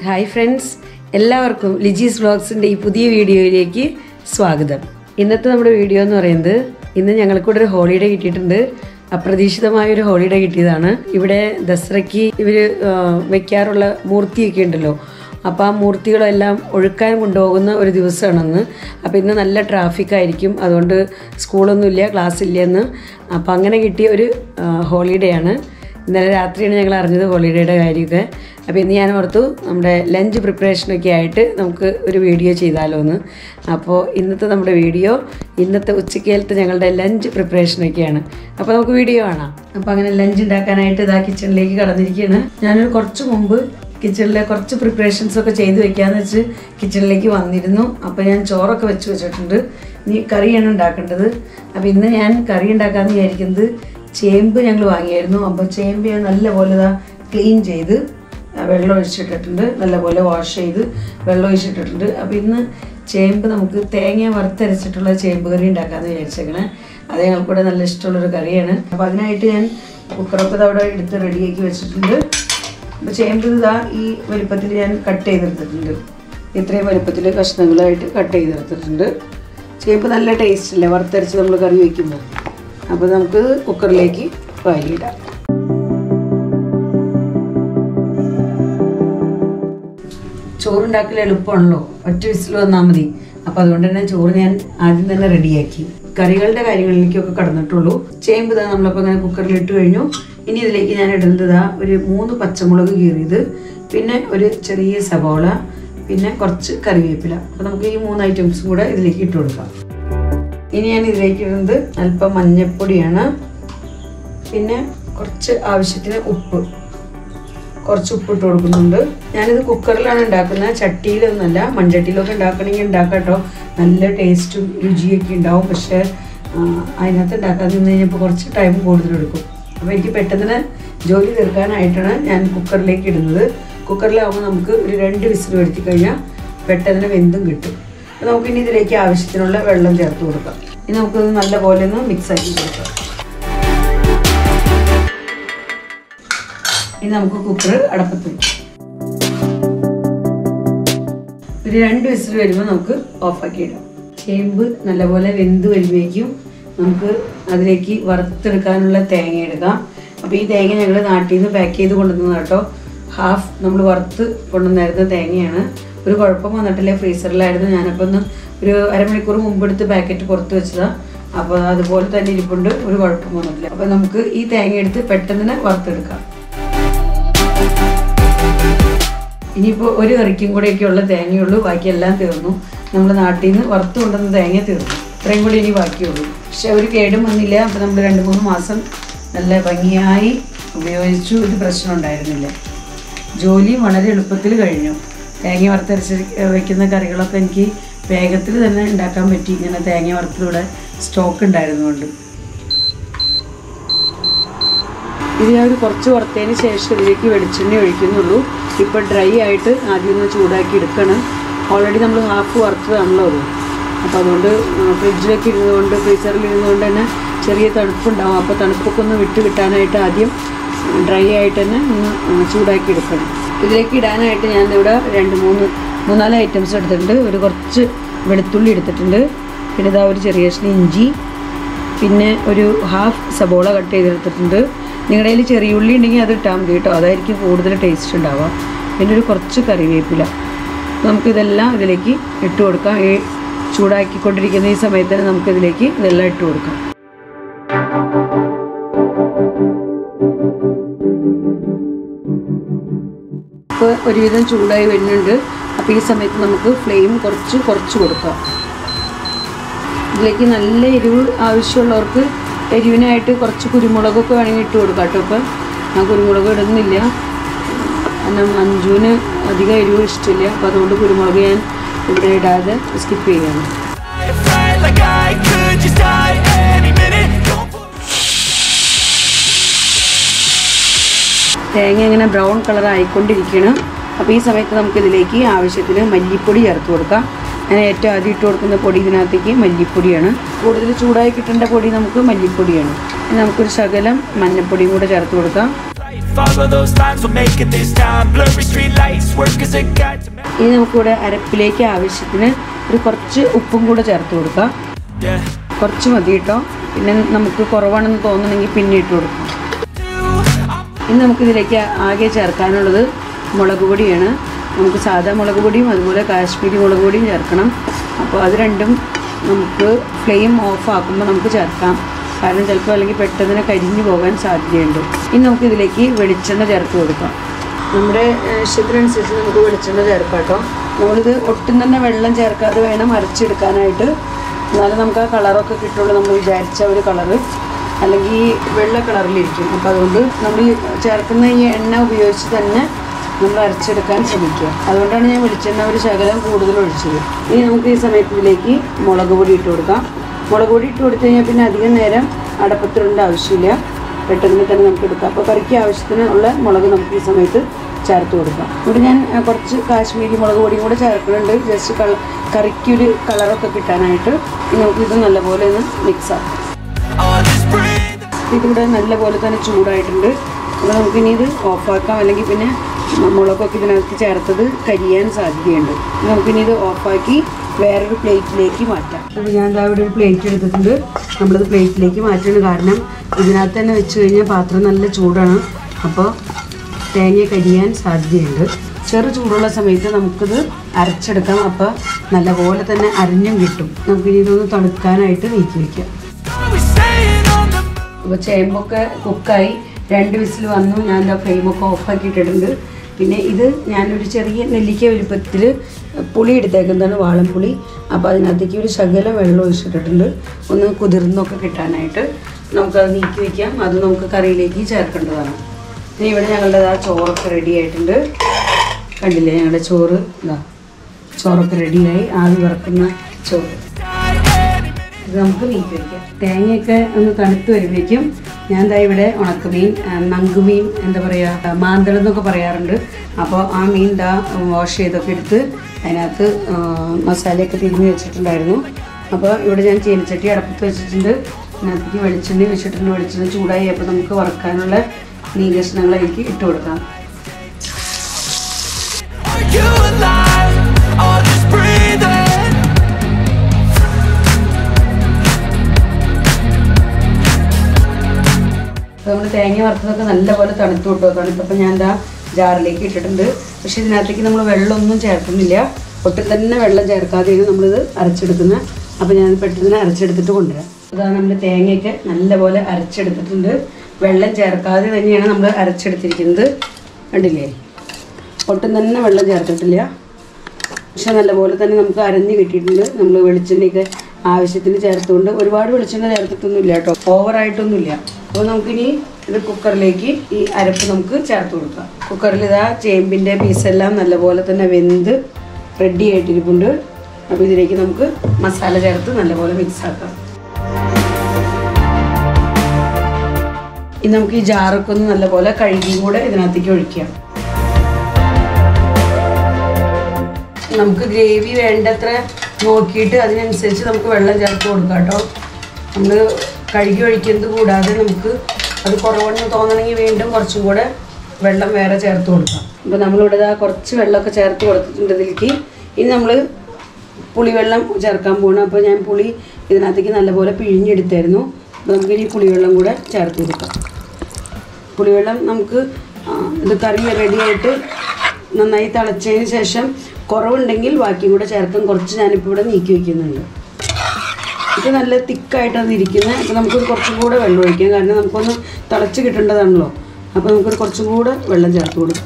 Hi friends എല്ലാവർക്കും ലിജീസ് വ്ളോഗ്സിൻ്റെ ഈ പുതിയ വീഡിയോയിലേക്ക് സ്വാഗതം ഇന്നത്തെ നമ്മുടെ വീഡിയോ എന്ന് പറയുന്നത് ഇന്ന് ഞങ്ങൾക്കൂടെ ഒരു ഹോളിഡേ കിട്ടിയിട്ടുണ്ട് അപ്രതീക്ഷിതമായ ഒരു ഹോളിഡേ കിട്ടിയതാണ് ഇവിടെ ദസറയ്ക്ക് ഇവർ വെക്കാറുള്ള മൂർത്തിയൊക്കെ ഉണ്ടല്ലോ അപ്പോൾ ആ മൂർത്തികളെല്ലാം ഒഴുക്കാൻ കൊണ്ടുപോകുന്ന ഒരു ദിവസമാണെന്ന് അപ്പോൾ ഇന്ന് നല്ല ട്രാഫിക് ആയിരിക്കും അതുകൊണ്ട് സ്കൂളൊന്നുമില്ല ക്ലാസ് ഇല്ലെന്ന് അപ്പോൾ അങ്ങനെ കിട്ടിയ ഒരു ഹോളിഡേ ആണ് ഇന്നലെ രാത്രിയാണ് ഞങ്ങൾ അറിഞ്ഞത് ഹോളിഡേയുടെ കാര്യമൊക്കെ അപ്പോൾ ഇന്ന് ഞാൻ ഓർത്തു നമ്മുടെ ലഞ്ച് പ്രിപ്പറേഷനൊക്കെ ആയിട്ട് നമുക്ക് ഒരു വീഡിയോ ചെയ്താലോ എന്ന് അപ്പോൾ ഇന്നത്തെ നമ്മുടെ വീഡിയോ ഇന്നത്തെ ഉച്ചക്കേലത്തെ ഞങ്ങളുടെ ലഞ്ച് പ്രിപ്പറേഷനൊക്കെയാണ് അപ്പോൾ നമുക്ക് വീഡിയോ കാണാം അപ്പോൾ അങ്ങനെ ലഞ്ച് ഉണ്ടാക്കാനായിട്ട് ഇതാ കിച്ചണിലേക്ക് കടന്നിരിക്കുകയാണ് ഞാനൊരു കുറച്ച് മുമ്പ് കിച്ചണിലെ കുറച്ച് പ്രിപ്പറേഷൻസ് ഒക്കെ ചെയ്ത് വെക്കാന്ന് വെച്ച് കിച്ചണിലേക്ക് വന്നിരുന്നു അപ്പോൾ ഞാൻ ചോറൊക്കെ വെച്ച് വെച്ചിട്ടുണ്ട് ഇനി കറിയാണ് ഉണ്ടാക്കേണ്ടത് അപ്പോൾ ഇന്ന് ഞാൻ കറി ഉണ്ടാക്കാമെന്ന് വിചാരിക്കുന്നത് ചേമ്പ് ഞങ്ങൾ വാങ്ങിയായിരുന്നു അപ്പോൾ ചേമ്പ് ഞാൻ നല്ലപോലെ ഇതാ ക്ലീൻ ചെയ്ത് ആ, വെള്ളം ഒഴിച്ചിട്ടിട്ടുണ്ട് നല്ലപോലെ വാഷ് ചെയ്ത് വെള്ളം ഒഴിച്ചിട്ടിട്ടുണ്ട് അപ്പോൾ ഇന്ന് ചേമ്പ് നമുക്ക് തേങ്ങ വറുത്തരച്ചിട്ടുള്ള ചേമ്പ് കറി ഉണ്ടാക്കാമെന്ന് വിചാരിച്ചേക്കണേ അത് ഞങ്ങൾക്കൂടെ നല്ല ഇഷ്ടമുള്ളൊരു കറിയാണ് അപ്പോൾ അതിനായിട്ട് ഞാൻ കുക്കറൊക്കെ ദാ അവിടെ എടുത്ത് റെഡിയാക്കി വെച്ചിട്ടുണ്ട് അപ്പോൾ ചേമ്പ് ഇതാ ഈ വലുപ്പത്തിൽ ഞാൻ കട്ട് ചെയ്തെടുത്തിട്ടുണ്ട് ഇത്രയും വലുപ്പത്തിൽ കഷ്ണങ്ങളായിട്ട് കട്ട് ചെയ്തെടുത്തിട്ടുണ്ട് ചേമ്പ് നല്ല ടേസ്റ്റ് അല്ലേ വറുത്തരച്ച് നമ്മൾ കറി വയ്ക്കുമ്പോൾ അപ്പോൾ നമുക്ക് കുക്കറിലേക്ക് വാരിയിടാം ചോറുണ്ടാക്കൽ എളുപ്പമാണല്ലോ ഒറ്റ വിസിൽ വന്നാൽ മതി അപ്പോൾ അതുകൊണ്ട് തന്നെ ചോറ് ഞാൻ ആദ്യം തന്നെ റെഡിയാക്കി കറികളുടെ കാര്യങ്ങളിലേക്കൊക്കെ കടന്നിട്ടുള്ളൂ ചേമ്പ് ഇതാ നമ്മളിപ്പോൾ ഇങ്ങനെ കുക്കറിൽ ഇട്ട് കഴിഞ്ഞു ഇനി ഇതിലേക്ക് ഞാൻ ഇടുന്നത് ഇതാ ഒരു മൂന്ന് പച്ചമുളക് കീറിയത് പിന്നെ ഒരു ചെറിയ സവോള പിന്നെ കുറച്ച് കറിവേപ്പില അപ്പോൾ നമുക്ക് ഈ മൂന്ന് ഐറ്റംസും കൂടെ ഇതിലേക്ക് ഇട്ട് കൊടുക്കാം ഇനി ഞാൻ ഇതിലേക്ക് ഇടുന്നത് അല്പം മഞ്ഞൾപ്പൊടിയാണ് പിന്നെ കുറച്ച് ആവശ്യത്തിന് ഉപ്പ് കുറച്ച് ഉപ്പിട്ട് കൊടുക്കുന്നുണ്ട് ഞാനിത് കുക്കറിലാണ് ഉണ്ടാക്കുന്നത് ചട്ടിയിലൊന്നുമല്ല മൺചട്ടിയിലൊക്കെ ഉണ്ടാക്കണമെങ്കിൽ ഉണ്ടാക്കാം കേട്ടോ നല്ല ടേസ്റ്റും രുചിയൊക്കെ ഉണ്ടാവും പക്ഷേ ആ, അതിനകത്ത് ഉണ്ടാക്കാൻ നിന്ന് കഴിഞ്ഞപ്പോൾ കുറച്ച് ടൈം കൂടുതലെടുക്കും അപ്പോൾ എനിക്ക് പെട്ടെന്ന് ജോലി തീർക്കാനായിട്ടാണ് ഞാൻ കുക്കറിലേക്ക് ഇടുന്നത് കുക്കറിലാവുമ്പോൾ നമുക്ക് ഒരു രണ്ട് വിസിൽ വരുത്തി കഴിഞ്ഞാൽ പെട്ടെന്ന് വെന്തും കിട്ടും അപ്പോൾ നമുക്കിനി ഇതിലേക്ക് ആവശ്യത്തിനുള്ള വെള്ളം ചേർത്ത് കൊടുക്കാം ഇനി നമുക്കിത് നല്ലപോലെ ഒന്ന് മിക്സ് ആക്കി കൊടുക്കാം ഇനി നമുക്ക് കുക്കർ അടപ്പത്ത് വെക്കാം ഒരു രണ്ട് വിസിൽ വരുമ്പോൾ നമുക്ക് ഓഫാക്കി ഇടാം ചേമ്പ് നല്ലപോലെ വെന്ത് വരുമ്പോഴേക്കും നമുക്ക് അതിലേക്ക് വറുത്തെടുക്കാനുള്ള തേങ്ങ എടുക്കാം അപ്പോൾ ഈ തേങ്ങ ഞങ്ങൾ നാട്ടിൽ നിന്ന് പാക്ക് ചെയ്ത് കൊണ്ടുവന്നത് കേട്ടോ ഹാഫ് നമ്മൾ വറുത്ത് കൊണ്ടുവന്നായിരുന്ന തേങ്ങയാണ് ഒരു കുഴപ്പം വന്നിട്ടില്ല ഫ്രീസറിലായിരുന്നു ഞാനപ്പോൾ ഒന്ന് ഒരു അരമണിക്കൂർ മുമ്പ് എടുത്ത് പാക്കറ്റ് പുറത്ത് വെച്ചതാണ് അപ്പോൾ അതുപോലെ തന്നെ ഇരിപ്പുണ്ട് ഒരു കുഴപ്പം വന്നിട്ടില്ല അപ്പോൾ നമുക്ക് ഈ തേങ്ങ എടുത്ത് പെട്ടെന്ന് തന്നെ വറുത്തെടുക്കാം ഇനിയിപ്പോൾ ഒരു കറിക്കും കൂടെയൊക്കെയുള്ള തേങ്ങയുള്ളൂ ബാക്കിയെല്ലാം തീർന്നു നമ്മൾ നാട്ടിൽ നിന്ന് വറുത്ത് കൊണ്ടുവന്ന തേങ്ങ തീർന്നു ഇത്രയും കൂടി ഇനി ബാക്കിയുള്ളൂ പക്ഷെ ഒരു കേടും വന്നില്ല അപ്പോൾ നമ്മൾ രണ്ട് മൂന്ന് മാസം നല്ല ഭംഗിയായി ഉപയോഗിച്ചു ഒരു പ്രശ്നം ഉണ്ടായിരുന്നില്ല ജോലി വളരെ എളുപ്പത്തിൽ കഴിഞ്ഞു തേങ്ങ വറുത്തരച്ച് വയ്ക്കുന്ന കറികളൊക്കെ എനിക്ക് വേഗത്തിൽ തന്നെ ഉണ്ടാക്കാൻ പറ്റി ഇങ്ങനെ തേങ്ങ വറുത്തതൂടെ സ്റ്റോക്ക് ഉണ്ടായിരുന്നുകൊണ്ട് ഇത് ഞാൻ ഒരു കുറച്ച് വറുത്തതിന് ശേഷം ഇതിലേക്ക് വെളിച്ചെണ്ണ ഒഴിക്കുന്നുള്ളൂ ഇപ്പോൾ ഡ്രൈ ആയിട്ട് ആദ്യം ഒന്ന് ചൂടാക്കി എടുക്കണം ഓൾറെഡി നമ്മൾ ഹാഫ് വറുത്തതാണല്ലോ അത് അപ്പോൾ അതുകൊണ്ട് ഫ്രിഡ്ജിലൊക്കെ ഇരുന്നുകൊണ്ട് ഫ്രീസറിൽ ഇരുന്നുകൊണ്ട് തന്നെ ചെറിയ തണുപ്പുണ്ടാവും അപ്പോൾ തണുപ്പൊക്കെ ഒന്ന് വിട്ട് കിട്ടാനായിട്ട് ആദ്യം ഡ്രൈ ആയിട്ട് തന്നെ ഒന്ന് ചൂടാക്കി എടുക്കണം ഇതിലേക്ക് ഇടാനായിട്ട് ഞാൻ ഇവിടെ രണ്ട് മൂന്ന് മൂന്നാല് ഐറ്റംസ് എടുത്തിട്ടുണ്ട് ഒരു കുറച്ച് വെളുത്തുള്ളി എടുത്തിട്ടുണ്ട് പിന്നെ ഇതാ ഒരു ചെറിയ കഷ്ണം ഇഞ്ചി പിന്നെ ഒരു ഹാഫ് സബോള കട്ട് ചെയ്തെടുത്തിട്ടുണ്ട് നിങ്ങളുടെ കയ്യിൽ ചെറിയ ഉള്ളി ഉണ്ടെങ്കിൽ അത് ഇട്ടാൽ മതി കേട്ടോ അതായിരിക്കും കൂടുതൽ ടേസ്റ്റ് ഉണ്ടാവുക പിന്നെ ഒരു കുറച്ച് കറിവേപ്പില നമുക്കിതെല്ലാം ഇതിലേക്ക് ഇട്ട് കൊടുക്കാം ഈ ചൂടാക്കിക്കൊണ്ടിരിക്കുന്ന ഈ സമയത്ത് തന്നെ നമുക്കിതിലേക്ക് ഇതെല്ലാം ഇട്ട് കൊടുക്കാം ഇപ്പോൾ ഒരുവിധം ചൂടായി വരുന്നുണ്ട് അപ്പോൾ ഈ സമയത്ത് നമുക്ക് ഫ്ലെയിം കുറച്ച് കുറച്ച് കൊടുക്കാം ഇതിലേക്ക് നല്ല എരിവ് ആവശ്യമുള്ളവർക്ക് എരിവിനായിട്ട് കുറച്ച് കുരുമുളകൊക്കെ വേണമെങ്കിൽ ഇട്ട് കൊടുക്കാം കേട്ടോ ഇപ്പം ഞാൻ കുരുമുളക് ഇടുന്നില്ല കാരണം മഞ്ജുവിന് അധികം എരിവ് ഇഷ്ടമില്ല അപ്പോൾ അതുകൊണ്ട് കുരുമുളക് ഞാൻ ഇവിടെ ഇടാതെ സ്കിപ്പ് ചെയ്യാണ് Afraid like I could just die any minute. Don't put തേങ്ങ ഇങ്ങനെ ബ്രൗൺ കളർ ആയിക്കൊണ്ടിരിക്കണം അപ്പോൾ ഈ സമയത്ത് നമുക്ക് ഇതിലേക്ക് ആവശ്യത്തിന് മല്ലിപ്പൊടി ചേർത്ത് കൊടുക്കാം ഞാൻ ഏറ്റവും ആദ്യം ഇട്ട് കൊടുക്കുന്ന പൊടി ഇതിനകത്തേക്ക് മല്ലിപ്പൊടിയാണ് കൂടുതൽ ചൂടായി കിട്ടേണ്ട പൊടി നമുക്ക് മല്ലിപ്പൊടിയാണ് ഇനി നമുക്കൊരു ശകലം മഞ്ഞൾപ്പൊടിയും കൂടെ ചേർത്ത് കൊടുക്കാം try Follow those lines, we'll make it this time. Blurry street lights, work as a guide to ഇനി നമുക്കിവിടെ അരപ്പിലേക്ക് ആവശ്യത്തിന് ഒരു കുറച്ച് ഉപ്പും കൂടെ ചേർത്ത് കൊടുക്കാം yeah. കുറച്ച് മതി കേട്ടോ പിന്നെ നമുക്ക് കുറവാണെന്ന് തോന്നുന്നെങ്കിൽ പിന്നെ ഇട്ട് കൊടുക്കാം ഇനി നമുക്കിതിലേക്ക് ആകെ ചേർക്കാനുള്ളത് മുളക് പൊടിയാണ് നമുക്ക് സാധാ മുളക് പൊടിയും അതുപോലെ കാശ്മീരി മുളക് പൊടിയും ചേർക്കണം അപ്പോൾ അത് രണ്ടും നമുക്ക് ഫ്ലെയിം ഓഫ് ആക്കുമ്പോൾ നമുക്ക് ചേർക്കാം കാരണം ചിലപ്പോൾ അല്ലെങ്കിൽ പെട്ടെന്ന് കരിഞ്ഞു പോകാൻ സാധ്യതയുണ്ട് ഇനി നമുക്ക് ഇതിലേക്ക് വെളിച്ചെണ്ണ ചേർത്ത് കൊടുക്കാം നമ്മുടെ ഏഹ്, ഇഷ്ടത്തിനനുസരിച്ച് നമുക്ക് വെളിച്ചെണ്ണ ചേർക്കാം കേട്ടോ നമ്മളിത് ഒട്ടും തന്നെ വെള്ളം ചേർക്കാതെ വേണം അരച്ചെടുക്കാനായിട്ട് എന്നാലും നമുക്ക് ആ കളറൊക്കെ കിട്ടുള്ളൂ നമ്മൾ വിചാരിച്ച ഒരു കളറ് അല്ലെങ്കിൽ ഈ വെള്ള കളറിലിരിക്കും അപ്പോൾ അതുകൊണ്ട് നമ്മൾ ഈ ചേർക്കുന്ന ഈ എണ്ണ ഉപയോഗിച്ച് തന്നെ നമ്മൾ അരച്ചെടുക്കാൻ ശ്രമിക്കുക അതുകൊണ്ടാണ് ഞാൻ വെളിച്ചെണ്ണ ഒരു ശകലം കൂടുതൽ ഒഴിച്ചത് ഇനി നമുക്ക് ഈ സമയത്ത് ഇതിലേക്ക് മുളക് പൊടി ഇട്ട് കൊടുക്കാം മുളക് പൊടി ഇട്ട് കൊടുത്തു കഴിഞ്ഞാൽ പിന്നെ അധികം നേരം അടപ്പത്തിടേണ്ട ആവശ്യമില്ല പെട്ടെന്ന് തന്നെ നമുക്ക് എടുക്കാം അപ്പോൾ കറിക്ക് ആവശ്യത്തിന് ഉള്ള മുളക് നമുക്ക് ഈ സമയത്ത് ചേർത്ത് കൊടുക്കാം ഇവിടെ ഞാൻ ആ, കുറച്ച് കാശ്മീരി മുളക് പൊടിയും കൂടെ ചേർക്കുന്നുണ്ട് ജസ്റ്റ് കള കറിക്കൊരു കളറൊക്കെ കിട്ടാനായിട്ട് ഇനി നമുക്ക് ഇത് നല്ലപോലെ ഒന്ന് മിക്സ് ആക്കാം All this breathe. ഇതിവിടെ നല്ലപോലെ തന്നെ ചൂടായിട്ടുണ്ട് അപ്പോൾ നമുക്കിനി ഇത് ഓഫാക്കാം അല്ലെങ്കിൽ പിന്നെ മ- മുളകൊക്കെ ഇതിനകത്ത് ചേർത്തത് കരിയാൻ സാധ്യതയുണ്ട് നമുക്കിനി ഇത് ഓഫാക്കി വേറൊരു പ്ലേറ്റിലേക്ക് മാറ്റാം അപ്പോൾ ഞാൻ ദാ ഇവിടെ ഒരു പ്ലേറ്റ് എടുത്തിട്ടുണ്ട് നമ്മളത് പ്ലേറ്റിലേക്ക് മാറ്റുന്നത് കാരണം ഇതിനകത്ത് തന്നെ വെച്ച് കഴിഞ്ഞാൽ പാത്രം നല്ല ചൂടാണ് അപ്പോൾ തേങ്ങ കരിയാൻ സാധ്യതയുണ്ട് ചെറു ചൂടുള്ള സമയത്ത് നമുക്കിത് അരച്ചെടുക്കാം അപ്പോൾ നല്ലപോലെ തന്നെ അരിഞ്ഞും കിട്ടും നമുക്കിനി ഇതൊന്ന് തണുക്കാനായിട്ട് നീക്കി വയ്ക്കാം Always staying on the move. അപ്പോൾ ചേമ്പൊക്കെ കുക്കായി രണ്ട് വിസിൽ വന്നു ഞാൻ എന്താ ഫ്ലെയിമൊക്കെ ഓഫാക്കി ഇട്ടിട്ടുണ്ട് പിന്നെ ഇത് ഞാനൊരു ചെറിയ നെല്ലിക്ക വലുപ്പത്തിൽ പുളി എടുത്തേക്കുന്നതാണ് വാളൻപുളി അപ്പോൾ അതിനകത്തേക്ക് ഒരു ശകലം വെള്ളം ഒഴിച്ചിട്ടിട്ടുണ്ട് ഒന്ന് കുതിർന്നൊക്കെ കിട്ടാനായിട്ട് നമുക്കത് നീക്കി വയ്ക്കാം അത് നമുക്ക് കറിയിലേക്ക് ചേർക്കേണ്ടതാണ് ഇനി ഇവിടെ ഞങ്ങളുടെ ആ ചോറൊക്കെ റെഡി ആയിട്ടുണ്ട് കണ്ടില്ലേ ഞങ്ങളുടെ ചോറ് ഇതാ ചോറൊക്കെ റെഡിയായി ആവി വറക്കുന്ന ചോറ് ഇത് നമുക്ക് നീക്കി വയ്ക്കാം തേങ്ങയൊക്കെ ഒന്ന് തണുത്ത് വരുമ്പോഴേക്കും ഞാൻ ദാ ഇവിടെ ഉണക്കമീൻ ആ, നങ്കുമീൻ എന്താ പറയുക മാന്തളം എന്നൊക്കെ പറയാറുണ്ട് അപ്പോൾ ആ മീൻ ദാ വാഷ് ചെയ്തൊക്കെ എടുത്ത് അതിനകത്ത് ആ, മസാലയൊക്കെ തിരിഞ്ഞ് വെച്ചിട്ടുണ്ടായിരുന്നു അപ്പോൾ ഇവിടെ ഞാൻ ചീനച്ചട്ടി അടപ്പത്ത് വെച്ചിട്ടുണ്ട് അതിനകത്തേക്ക് വെളിച്ചെണ്ണ വെച്ചിട്ടുണ്ട് വെളിച്ചെണ്ണ ചൂടായി അപ്പോൾ നമുക്ക് വറക്കാനുള്ള മീൻ കഷ്ണങ്ങൾ എനിക്ക് ഇട്ട് കൊടുക്കാം Are you alive? All this breathing. അപ്പോൾ നമ്മൾ തേങ്ങ വറുത്തതൊക്കെ നല്ലപോലെ തണുത്ത് വിട്ടു തണുത്തപ്പോൾ ഞാൻ എന്താ ജാറിലേക്ക് ഇട്ടിട്ടുണ്ട് പക്ഷേ ഇതിനകത്തേക്ക് നമ്മൾ വെള്ളമൊന്നും ചേർക്കുന്നില്ല ഒട്ടും തന്നെ വെള്ളം ചേർക്കാതെയാണ് നമ്മളിത് അരച്ചെടുക്കുന്നത് അപ്പോൾ ഞാൻ പെട്ടെന്ന് അരച്ചെടുത്തിട്ട് കൊണ്ടുവരാം അതാണ് നമ്മൾ തേങ്ങയൊക്കെ നല്ലപോലെ അരച്ചെടുത്തിട്ടുണ്ട് വെള്ളം ചേർക്കാതെ തന്നെയാണ് നമ്മൾ അരച്ചെടുത്തിരിക്കുന്നത് കണ്ടില്ലേ ഒട്ടും തന്നെ വെള്ളം ചേർത്തിട്ടില്ല പക്ഷെ നല്ലപോലെ തന്നെ നമുക്ക് അരഞ്ഞ് കിട്ടിയിട്ടുണ്ട് നമ്മൾ വെളിച്ചെണ്ണയൊക്കെ ആവശ്യത്തിന് ചേർത്തുകൊണ്ട് ഒരുപാട് വെളിച്ചെണ്ണ ചേർത്തിട്ടൊന്നുമില്ല കേട്ടോ ഓവറായിട്ടൊന്നുമില്ല അപ്പോൾ നമുക്കിനി ഇത് കുക്കറിലേക്ക് ഈ അരപ്പ് നമുക്ക് ചേർത്ത് കൊടുക്കാം കുക്കറിൽ ഇതാ ചേമ്പിൻ്റെ പീസെല്ലാം നല്ലപോലെ തന്നെ വെന്ത് റെഡി ആയിട്ടിരിപ്പുണ്ട് അപ്പോൾ ഇതിലേക്ക് നമുക്ക് മസാല ചേർത്ത് നല്ലപോലെ മിക്സ് ആക്കാം ഇനി നമുക്ക് ഈ ജാറൊക്കെ ഒന്ന് നല്ലപോലെ കഴുകിയും കൂടെ ഇതിനകത്തേക്ക് ഒഴിക്കാം നമുക്ക് ഗ്രേവി വേണ്ടത്ര നോക്കിയിട്ട് അതിനനുസരിച്ച് നമുക്ക് വെള്ളം ചേർത്ത് കൊടുക്കാം കേട്ടോ നമ്മൾ കഴുകി ഒഴിക്കുന്നത് കൂടാതെ നമുക്ക് അത് കുറവെന്ന് തോന്നണമെങ്കിൽ വീണ്ടും കുറച്ചും കൂടെ വെള്ളം വേറെ ചേർത്ത് കൊടുക്കാം അപ്പോൾ നമ്മളിവിടെ ദാ കുറച്ച് വെള്ളമൊക്കെ ചേർത്ത് കൊടുത്തിട്ടുണ്ട് ഇതിലേക്ക് ഇനി നമ്മൾ പുളിവെള്ളം ചേർക്കാൻ പോകണം അപ്പോൾ ഞാൻ പുളി ഇതിനകത്തേക്ക് നല്ലപോലെ പിഴിഞ്ഞെടുത്തായിരുന്നു അപ്പോൾ നമുക്കിനി പുളിവെള്ളം കൂടെ ചേർത്ത് കൊടുക്കാം പുളിവെള്ളം നമുക്ക് ആ, ഇത് കറി റെഡിയായിട്ട് നന്നായി തിളച്ചതിന് ശേഷം കുറവുണ്ടെങ്കിൽ ബാക്കിയും കൂടെ ചേർക്കാൻ കുറച്ച് ഞാനിപ്പോൾ ഇവിടെ നീക്കി വയ്ക്കുന്നുണ്ട് ഇത് നല്ല തിക്കായിട്ടാണ് ഇരിക്കുന്നത് അപ്പോൾ നമുക്കൊരു കുറച്ചും കൂടെ വെള്ളം ഒഴിക്കാം കാരണം നമുക്കൊന്ന് തിളച്ച് കിട്ടേണ്ടതാണല്ലോ അപ്പോൾ നമുക്കൊരു കുറച്ചും കൂടെ വെള്ളം ചേർത്ത് കൊടുക്കാം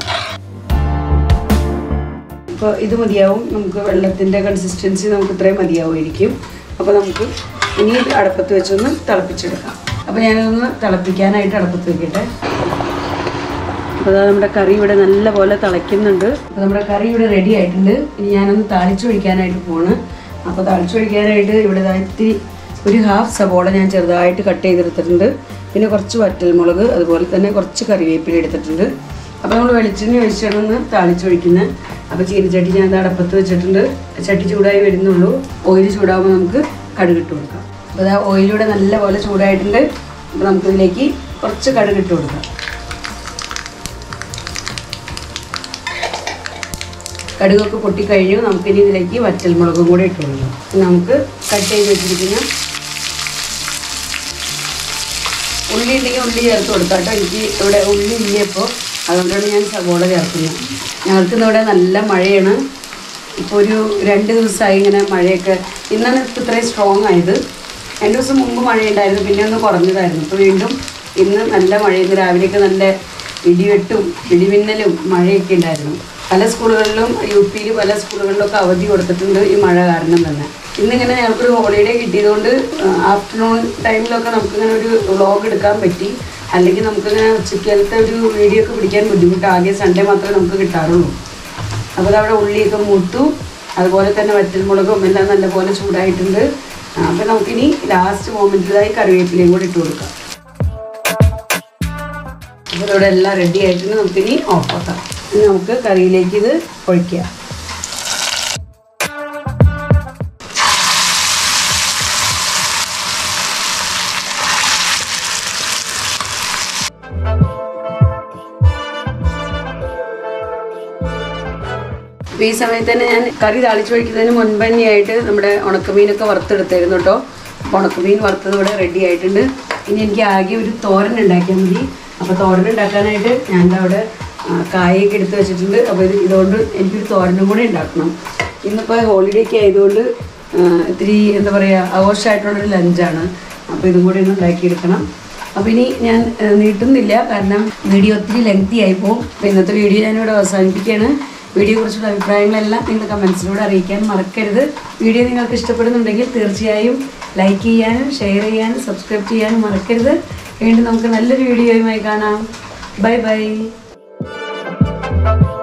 അപ്പോൾ ഇത് മതിയാവും നമുക്ക് വെള്ളത്തിൻ്റെ കൺസിസ്റ്റൻസി നമുക്ക് ഇത്രയും മതിയാവുമായിരിക്കും അപ്പോൾ നമുക്ക് ഇനി ഇത് അടുപ്പത്ത് വെച്ചൊന്ന് തിളപ്പിച്ചെടുക്കാം അപ്പോൾ ഞാനതൊന്ന് തിളപ്പിക്കാനായിട്ട് അടുപ്പത്ത് വെക്കട്ടെ അപ്പോൾ ദാ നമ്മുടെ കറി ഇവിടെ നല്ല പോലെ തിളയ്ക്കുന്നുണ്ട് അപ്പോൾ നമ്മുടെ കറി ഇവിടെ റെഡി ആയിട്ടുണ്ട് ഇനി ഞാനൊന്ന് താളിച്ചൊഴിക്കാനായിട്ട് പോണ് അപ്പോൾ താളിച്ചൊഴിക്കാനായിട്ട് ഇവിടെ ദാ ഇത്തിരി ഒരു ഹാഫ് സവോള ഞാൻ ചെറുതായിട്ട് കട്ട് ചെയ്തെടുത്തിട്ടുണ്ട് പിന്നെ കുറച്ച് വറ്റൽമുളക് അതുപോലെ തന്നെ കുറച്ച് കറിവേപ്പില എടുത്തിട്ടുണ്ട് അപ്പോൾ നമ്മൾ വെളിച്ചെണ്ണ ഒഴിച്ചാണ് ഒന്ന് താളിച്ചൊഴിക്കുന്നത് അപ്പോൾ ചീനച്ചട്ടി ഞാൻ ദാ അടപ്പത്ത് വെച്ചിട്ടുണ്ട് ചട്ടി ചൂടായി വരുന്നുള്ളൂ ഓയിൽ ചൂടാകുമ്പോൾ നമുക്ക് കടുകിട്ട് കൊടുക്കാം അപ്പോൾ അതാ ഓയിലൂടെ നല്ല പോലെ ചൂടായിട്ടുണ്ട് അപ്പോൾ നമുക്കിതിലേക്ക് കുറച്ച് കടുകിട്ട് കൊടുക്കാം കടുകൊക്കെ പൊട്ടിക്കഴിഞ്ഞു നമുക്കിനി ഇതിലേക്ക് വറ്റൽമുളകും കൂടെ ഇട്ട് കൊടുക്കാം നമുക്ക് കട്ട് ചെയ്ത് വെച്ചിരിക്കുന്ന ഉള്ളി ഉണ്ടെങ്കിൽ ഉള്ളി ചേർത്ത് കൊടുക്കാം കേട്ടോ എനിക്ക് ഇവിടെ ഉള്ളി ഇല്ല ഇപ്പോൾ അതുകൊണ്ടാണ് ഞാൻ സവോള ചേർക്കുന്നത് ഞങ്ങൾക്ക് ഇവിടെ നല്ല മഴയാണ് ഇപ്പോൾ ഒരു രണ്ട് ദിവസമായി ഇങ്ങനെ മഴയൊക്കെ ഇന്നാണ് ഇപ്പോൾ ഇത്രയും സ്ട്രോങ് ആയത് രണ്ട് ദിവസം മുമ്പ് മഴയുണ്ടായിരുന്നു പിന്നെ ഒന്ന് കുറഞ്ഞതായിരുന്നു ഇപ്പോൾ വീണ്ടും ഇന്ന് നല്ല മഴയുണ്ട് രാവിലെയൊക്കെ നല്ല ഇടിവെട്ടും ഇടിമിന്നലും മഴയൊക്കെ ഉണ്ടായിരുന്നു പല സ്കൂളുകളിലും യു പിയിൽ പല സ്കൂളുകളിലൊക്കെ അവധി കൊടുത്തിട്ടുണ്ട് ഈ മഴ കാരണം തന്നെ ഇന്നിങ്ങനെ ഞങ്ങൾക്കൊരു ഹോളിഡേ കിട്ടിയതുകൊണ്ട് ആഫ്റ്റർനൂൺ ടൈമിലൊക്കെ നമുക്കിങ്ങനെ ഒരു വ്ളോഗ് എടുക്കാൻ പറ്റി അല്ലെങ്കിൽ നമുക്കിങ്ങനെ ഉച്ചക്കലത്തെ ഒരു വീഡിയോ ഒക്കെ പിടിക്കാൻ ബുദ്ധിമുട്ട് ആകെ സൺഡേ മാത്രമേ നമുക്ക് കിട്ടാറുള്ളൂ അപ്പോൾ അവിടെ ഉള്ളിയൊക്കെ മൂത്തു അതുപോലെ തന്നെ വറ്റൽമുളകും എല്ലാം നല്ലപോലെ ചൂടായിട്ടുണ്ട് അപ്പോൾ നമുക്കിനി ലാസ്റ്റ് മൊമെൻറ്റിലായി കറിവേപ്പിലയും കൂടി ഇട്ട് കൊടുക്കാം അപ്പോൾ ഇവിടെ എല്ലാം റെഡി ആയിട്ടുണ്ട് നമുക്കിനി ഓഫ് ആക്കാം ഇനി നമുക്ക് കറിയിലേക്ക് ഇത് ഒഴിക്കാം അപ്പോൾ ഈ സമയത്ത് തന്നെ ഞാൻ കറി താളിച്ചൊഴിക്കുന്നതിന് മുൻപ് തന്നെയായിട്ട് നമ്മുടെ ഉണക്കമീനൊക്കെ വറുത്തെടുത്തായിരുന്നു കേട്ടോ അപ്പോൾ ഉണക്കമീൻ വറുത്തത് ഇവിടെ റെഡി ആയിട്ടുണ്ട് ഇനി എനിക്ക് ആകെ ഒരു തോരൻ ഉണ്ടാക്കിയാൽ മതി അപ്പോൾ തോരൻ ഉണ്ടാക്കാനായിട്ട് ഞാൻ അവിടെ ആ, കായൊക്കെ എടുത്ത് വെച്ചിട്ടുണ്ട് അപ്പോൾ ഇത് ഇതുകൊണ്ട് എനിക്കൊരു തോരനും കൂടെ ഉണ്ടാക്കണം ഇന്നിപ്പോൾ ഹോളിഡേക്ക് ആയതുകൊണ്ട് ആ, ഇത്തിരി എന്താ പറയുക ആഘോഷമായിട്ടുള്ളൊരു ലഞ്ചാണ് അപ്പോൾ ഇതും കൂടി ഒന്ന് ഉണ്ടാക്കിയെടുക്കണം അപ്പോൾ ഇനി ഞാൻ ആ, നീട്ടുന്നില്ല കാരണം വീഡിയോ ഒത്തിരി ലെങ്തി ആയി പോകും അപ്പോൾ ഇന്നത്തെ വീഡിയോ ഞാനിവിടെ അവസാനിപ്പിക്കുകയാണ് വീഡിയോ കുറിച്ചുള്ള അഭിപ്രായങ്ങളെല്ലാം നിങ്ങൾ കമൻസിലൂടെ അറിയിക്കാൻ മറക്കരുത് വീഡിയോ നിങ്ങൾക്ക് ഇഷ്ടപ്പെടുന്നുണ്ടെങ്കിൽ തീർച്ചയായും ലൈക്ക് ചെയ്യാനും ഷെയർ ചെയ്യാനും സബ്സ്ക്രൈബ് ചെയ്യാനും മറക്കരുത് വീണ്ടും നമുക്ക് നല്ലൊരു വീഡിയോയുമായി കാണാം ബൈ ബൈ